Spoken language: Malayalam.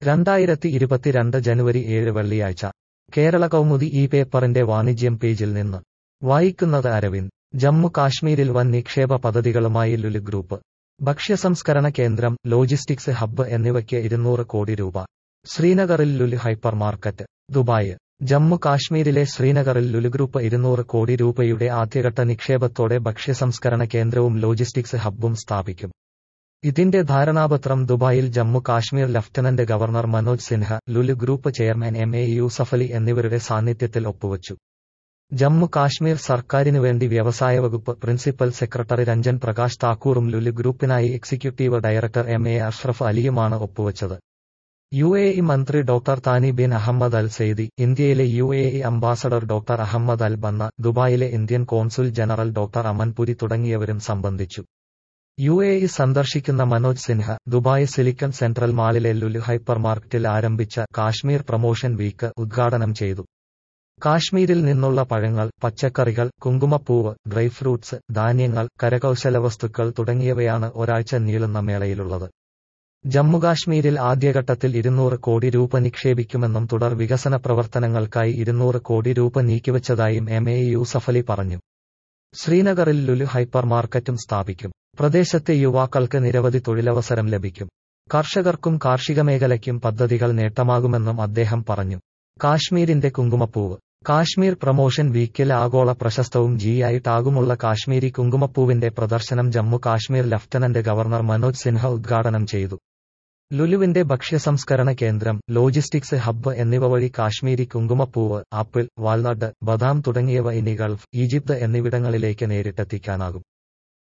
രണ്ടായിരത്തി ഇരുപത്തിരണ്ട് ജനുവരി ഏഴ് വെള്ളിയാഴ്ച കേരള കൗമുദി ഈ പേപ്പറിന്റെ വാണിജ്യം പേജിൽ നിന്ന് വായിക്കുന്നത് അരവിന്ദ് ജമ്മു കാശ്മീരിൽ വൻ നിക്ഷേപ പദ്ധതികളുമായി ലുലു ഗ്രൂപ്പ് ഭക്ഷ്യസംസ്കരണ കേന്ദ്രം ലോജിസ്റ്റിക്സ് ഹബ്ബ് എന്നിവയ്ക്ക് ഇരുന്നൂറ് കോടി രൂപ ശ്രീനഗറിൽ Lulu hyper market Dubai Jammu കാശ്മീരിലെ ശ്രീനഗറിൽ ലുലു ഗ്രൂപ്പ് ഇരുന്നൂറ് കോടി രൂപയുടെ ആദ്യഘട്ട നിക്ഷേപത്തോടെ ഭക്ഷ്യസംസ്കരണ കേന്ദ്രവും ലോജിസ്റ്റിക്സ് ഹബ്ബും സ്ഥാപിക്കും ഇതിന്റെ ധാരണാപത്രം ദുബായിൽ Jammu Kashmir lieutenant governor Manoj Sinha Lulu group chairman M A Yusuffali എന്നിവരുടെ സാന്നിധ്യത്തിൽ ഒപ്പുവച്ചു ജമ്മു കാശ്മീർ സർക്കാരിനു വേണ്ടി വ്യവസായ വകുപ്പ് പ്രിൻസിപ്പൽ സെക്രട്ടറി രഞ്ജൻ പ്രകാശ് താക്കൂറും ലുലു ഗ്രൂപ്പിനായി executive director M A Ashraf അലിയുമാണ് ഒപ്പുവച്ചത് യു എ ഇ മന്ത്രി doctor Thani bin Ahmed Al Zeyoudi ഇന്ത്യയിലെ U A E ambassador doctor Ahmed Al Banna ദുബായിലെ Indian consul general doctor Amanpuri തുടങ്ങിയവരും സംബന്ധിച്ചു യു എ ഇ സന്ദർശിക്കുന്ന Manoj Sinha Dubai silicon central മാളിലെ ലുലു ഹൈപ്പർ മാർക്കറ്റിൽ ആരംഭിച്ച കാശ്മീർ പ്രൊമോഷൻ വീക്ക് ഉദ്ഘാടനം ചെയ്തു കാശ്മീരിൽ നിന്നുള്ള പഴങ്ങൾ പച്ചക്കറികൾ കുങ്കുമപ്പൂവ് ഡ്രൈ ഫ്രൂട്ട്സ് ധാന്യങ്ങൾ കരകൗശല വസ്തുക്കൾ തുടങ്ങിയവയാണ് ഒരാഴ്ച നീളുന്ന മേളയിലുള്ളത് ജമ്മുകാശ്മീരിൽ ആദ്യഘട്ടത്തിൽ ഇരുന്നൂറ് കോടി രൂപ നിക്ഷേപിക്കുമെന്നും തുടർ വികസന പ്രവർത്തനങ്ങൾക്കായി ഇരുന്നൂറ് കോടി രൂപ നീക്കിവച്ചതായും എം എ യൂസഫലി പറഞ്ഞു ശ്രീനഗറിൽ ലുലു ഹൈപ്പർ മാർക്കറ്റും സ്ഥാപിക്കും പ്രദേശത്തെ യുവാക്കൾക്ക് നിരവധി തൊഴിലവസരം ലഭിക്കും കർഷകർക്കും കാർഷിക മേഖലയ്ക്കും പദ്ധതികൾ നേട്ടമാകുമെന്നും അദ്ദേഹം പറഞ്ഞു കാശ്മീരിന്റെ കുങ്കുമപ്പൂവ് കാശ്മീർ പ്രൊമോഷൻ വീക്കിൽ ആഗോള പ്രശസ്തവും ജി ഐ ടാഗുമുള്ള കാശ്മീരി കുങ്കുമപ്പൂവിന്റെ പ്രദർശനം ജമ്മു കാശ്മീർ ലഫ്റ്റനന്റ് ഗവർണർ മനോജ് സിൻഹ ഉദ്ഘാടനം ചെയ്തു ലുലുവിന്റെ ഭക്ഷ്യസംസ്കരണ കേന്ദ്രം ലോജിസ്റ്റിക്സ് ഹബ്ബ് എന്നിവ വഴി കാശ്മീരി കുങ്കുമപ്പൂവ് ആപ്പിൾ വാൾനട്ട് ബദാം തുടങ്ങിയവ ഇനി ഗൾഫ് ഈജിപ്ത് എന്നിവിടങ്ങളിലേക്ക് നേരിട്ടെത്തിക്കാനാകും